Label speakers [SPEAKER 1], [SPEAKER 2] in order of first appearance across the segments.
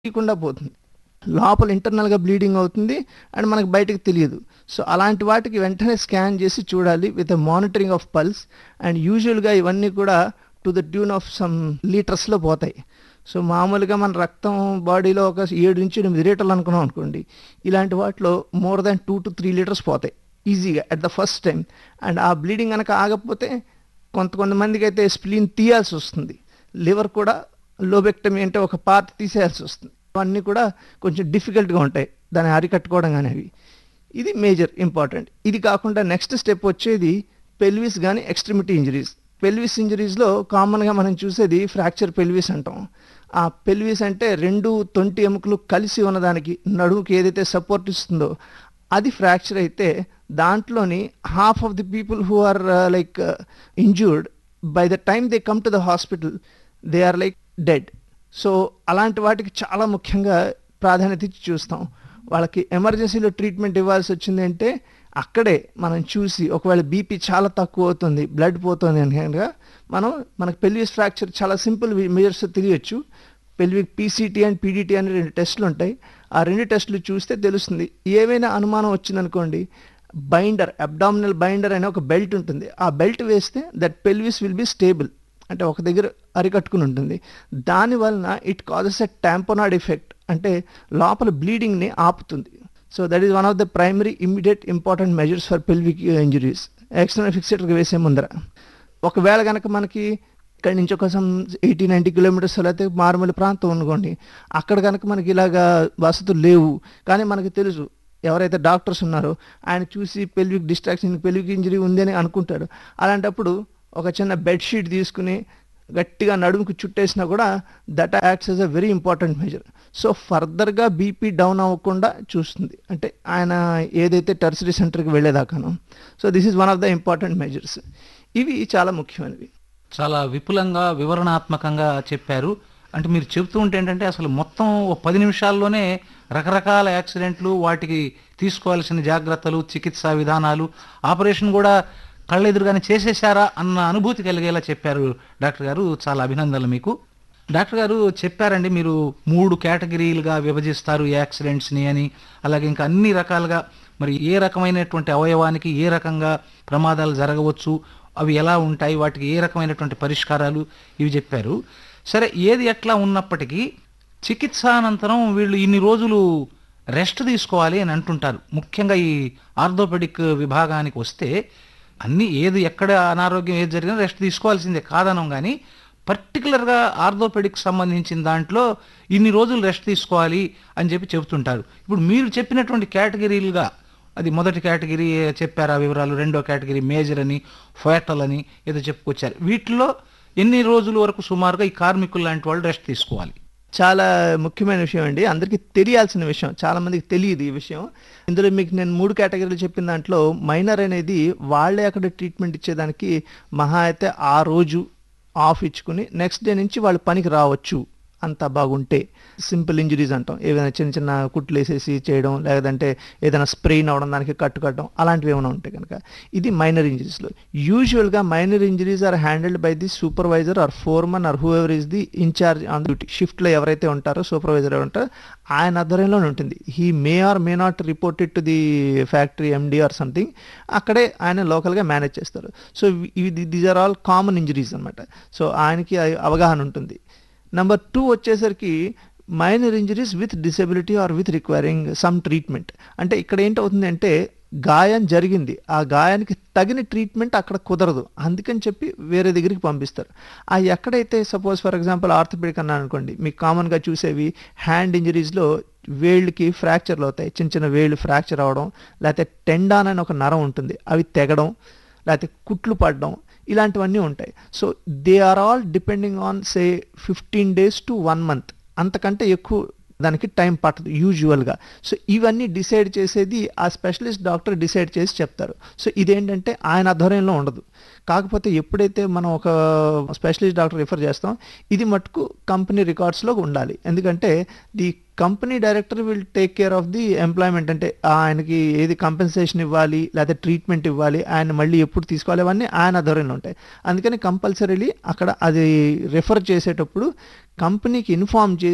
[SPEAKER 1] తెలియకుండా పోతుంది లోపల ఇంటర్నల్గా బ్లీడింగ్ అవుతుంది అండ్ మనకు బయటకు తెలియదు సో అలాంటి వాటికి వెంటనే స్కాన్ చేసి చూడాలి with monitoring of pulse and యూజువల్గా ఇవన్నీ కూడా to the tune of some లీటర్స్లో పోతాయి సో మామూలుగా మన రక్తం బాడీలో ఒక ఏడు నుంచి ఎనిమిది లీటర్లు అనుకున్నాం అనుకోండి ఇలాంటి వాటిలో more than two to three litres పోతాయి ఈజీగా at the first time and ఆ బ్లీడింగ్ కనుక ఆగకపోతే కొంత కొంతమందికి అయితే స్ప్లీన్ తీయాల్సి వస్తుంది లివర్ కూడా లోబెక్టమీ అంటే ఒక పార్ట్ తీసేయాల్సి వస్తుంది అవన్నీ కూడా కొంచెం డిఫికల్ట్గా ఉంటాయి దాన్ని అరికట్టుకోవడం అనేవి ఇది మేజర్ ఇంపార్టెంట్ ఇది కాకుండా నెక్స్ట్ స్టెప్ వచ్చేది పెల్విస్ కానీ ఎక్స్ట్రిమిటీ ఇంజరీస్ పెల్విస్ ఇంజరీస్లో కామన్గా మనం చూసేది ఫ్రాక్చర్ పెల్విస్ అంటాం ఆ పెల్విస్ అంటే రెండు తొంటి ఎముకలు కలిసి ఉన్నదానికి నడుముకి ఏదైతే సపోర్ట్ ఇస్తుందో అది ఫ్రాక్చర్ అయితే దాంట్లోని half of the people who are like injured by the time they come to the hospital they are like dead so అలాంటి వాటికి చాలా ముఖ్యంగా ప్రాధాన్యత ఇచ్చి చూస్తాం వాళ్ళకి ఎమర్జెన్సీలో ట్రీట్మెంట్ ఇవ్వాల్సి వచ్చింది అంటే అక్కడే మనం చూసి ఒకవేళ బీపీ చాలా తక్కువ అవుతుంది బ్లడ్ పోతుంది అని కనుక మనం మనకు పెల్విస్ ఫ్రాక్చర్ చాలా సింపుల్ మెజర్స్ తెలియచ్చు పెల్విక్ పీసీటీ అండ్ పీడీటీ అనే రెండు టెస్టులు ఉంటాయి ఆ రెండు టెస్టులు చూస్తే తెలుస్తుంది ఏవైనా అనుమానం వచ్చిందనుకోండి బైండర్ అబ్డామినల్ బైండర్ అనే ఒక బెల్ట్ ఉంటుంది ఆ బెల్ట్ వేస్తే that pelvis will be stable అంటే ఒక దగ్గర అరికట్టుకుని ఉంటుంది దానివలన it causes a tamponade effect అంటే లోపల బ్లీడింగ్ని ఆపుతుంది so that is one of the primary immediate important measures for pelvic injuries external ఫిక్సేటర్కి వేసే ముందర ఒకవేళ కనుక మనకి ఇక్కడి నుంచి ఒక సమ్ ఎయిటీ నైంటీ కిలోమీటర్స్ అయితే మారుమూల ప్రాంతం అనుకోండి అక్కడ కనుక మనకి ఇలాగా వసతులు లేవు కానీ మనకి తెలుసు ఎవరైతే డాక్టర్స్ ఉన్నారో ఆయన చూసి పెల్విక్ డిస్ట్రాక్షన్ పెల్విక్ ఇంజరీ ఉంది అని అనుకుంటాడు అలాంటప్పుడు ఒక చిన్న బెడ్షీట్ తీసుకుని గట్టిగా నడుముకు చుట్టేసినా కూడా that acts as a very important measure so ఫర్దర్గా బీపీ డౌన్ అవ్వకుండా చూస్తుంది అంటే ఆయన ఏదైతే టెర్సరీ సెంటర్కి వెళ్ళేదాకాను so this is one of the important measures ఇవి చాలా ముఖ్యమైనవి
[SPEAKER 2] చాలా విపులంగా వివరణాత్మకంగా చెప్పారు అంటే మీరు చెబుతూ ఉంటే ఏంటంటే అసలు మొత్తం ఓ పది నిమిషాల్లోనే రకరకాల యాక్సిడెంట్లు వాటికి తీసుకోవాల్సిన జాగ్రత్తలు చికిత్సా విధానాలు ఆపరేషన్ కూడా కళ్ళెదురుగానే చేసేశారా అన్న అనుభూతి కలిగేలా చెప్పారు డాక్టర్ గారు చాలా అభినందనలు మీకు డాక్టర్ గారు చెప్పారండి మీరు మూడు కేటగిరీలుగా విభజిస్తారు ఈ యాక్సిడెంట్స్ని అని అలాగే ఇంకా అన్ని రకాలుగా మరి ఏ రకమైనటువంటి అవయవానికి ఏ రకంగా ప్రమాదాలు జరగవచ్చు అవి ఎలా ఉంటాయి వాటికి ఏ రకమైనటువంటి పరిష్కారాలు ఇవి చెప్పారు సరే ఏది ఎట్లా ఉన్నప్పటికీ చికిత్స అనంతరం వీళ్ళు ఇన్ని రోజులు రెస్ట్ తీసుకోవాలి అని అంటుంటారు ముఖ్యంగా ఈ ఆర్థోపెడిక్ విభాగానికి వస్తే అన్ని ఏది ఎక్కడ అనారోగ్యం ఏది జరిగినా రెస్ట్ తీసుకోవాల్సిందే కాదనం కానీ పర్టికులర్గా ఆర్థోపెడిక్ సంబంధించిన దాంట్లో ఇన్ని రోజులు రెస్ట్ తీసుకోవాలి అని చెప్పి చెబుతుంటారు ఇప్పుడు మీరు చెప్పినటువంటి కేటగిరీలుగా అది మొదటి కేటగిరీ చెప్పారు ఆ వివరాలు రెండో కేటగిరీ మేజర్ అని ఫోయటల్ అని ఏదో చెప్పుకొచ్చారు వీటిలో ఎన్ని రోజుల వరకు సుమారుగా ఈ కార్మికులు లాంటి వాళ్ళు రెస్ట్ తీసుకోవాలి
[SPEAKER 1] చాలా ముఖ్యమైన విషయం అండి అందరికీ తెలియాల్సిన విషయం చాలా మందికి తెలియదు ఈ విషయం ఇందులో మీకు నేను మూడు కేటగిరీలు చెప్పిన దాంట్లో మైనర్ అనేది వాళ్ళే అక్కడ ట్రీట్మెంట్ ఇచ్చేదానికి మహా అయితే ఆ రోజు ఆఫ్ ఇచ్చుకుని నెక్స్ట్ డే నుంచి వాళ్ళు పనికి రావచ్చు అంత బాగుంటే సింపుల్ ఇంజరీస్ అంటాం ఏదైనా చిన్న చిన్న కుట్లు వేసేసి చేయడం లేదంటే ఏదైనా స్ప్రెయిన్ అవడం దానికి కట్టు కట్టడం అలాంటివి ఏమైనా ఉంటాయి కనుక ఇది మైనర్ ఇంజరీస్లో యూజువల్గా minor injuries are handled by the supervisor or foreman or whoever is the incharge on duty షిఫ్ట్లో ఎవరైతే ఉంటారో సూపర్వైజర్ ఉంటారో ఆయన ఆధ్వర్యంలోనే ఉంటుంది he may or may not reported to the factory MD or something అక్కడే ఆయన లోకల్గా మేనేజ్ చేస్తారు సో ఇది these are all common injuries అనమాట సో ఆయనకి అవగాహన ఉంటుంది నెంబర్ టూ వచ్చేసరికి minor injuries with disability or with requiring some treatment అంటే ఇక్కడ ఏంటవుతుంది అంటే గాయం జరిగింది ఆ గాయానికి తగిన ట్రీట్మెంట్ అక్కడ కుదరదు అందుకని చెప్పి వేరే దగ్గరికి పంపిస్తారు ఆ ఎక్కడైతే సపోజ్ ఫర్ ఎగ్జాంపుల్ ఆర్థోపెడిక్ అన్నాను అనుకోండి మీకు కామన్గా చూసేవి హ్యాండ్ ఇంజరీస్లో వేళ్ళకి ఫ్రాక్చర్లు అవుతాయి చిన్న చిన్న వేళ్ళు ఫ్రాక్చర్ అవడం లేకపోతే టెండాన్ అని ఒక నరం ఉంటుంది అవి తెగడం లేకపోతే కుట్లు పడడం ఇలాంటివన్నీ ఉంటాయి so they are all depending on say fifteen days to one month అంతకంటే ఎక్కువ దానికి టైం పట్టదు యూజువల్గా సో ఇవన్నీ డిసైడ్ చేసేది ఆ స్పెషలిస్ట్ డాక్టర్ డిసైడ్ చేసి చెప్తారు సో ఇదేంటంటే ఆయన ఆధ్వర్యంలో ఉండదు కాకపోతే ఎప్పుడైతే మనం ఒక స్పెషలిస్ట్ డాక్టర్ రిఫర్ చేస్తాం ఇది మటుకు కంపెనీ రికార్డ్స్లో ఉండాలి ఎందుకంటే the company director will take care of the employment అంటే ఆయనకి ఏది కంపెన్సేషన్ ఇవ్వాలి లేకపోతే ట్రీట్మెంట్ ఇవ్వాలి ఆయన మళ్ళీ ఎప్పుడు తీసుకోవాలి అవన్నీ ఆయన ఆధ్వర్యంలో ఉంటాయి అందుకని కంపల్సరీలీ అక్కడ అది రిఫర్ చేసేటప్పుడు కంపెనీకి ఇన్ఫామ్ చేసి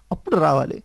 [SPEAKER 1] అప్పుడు రావాలి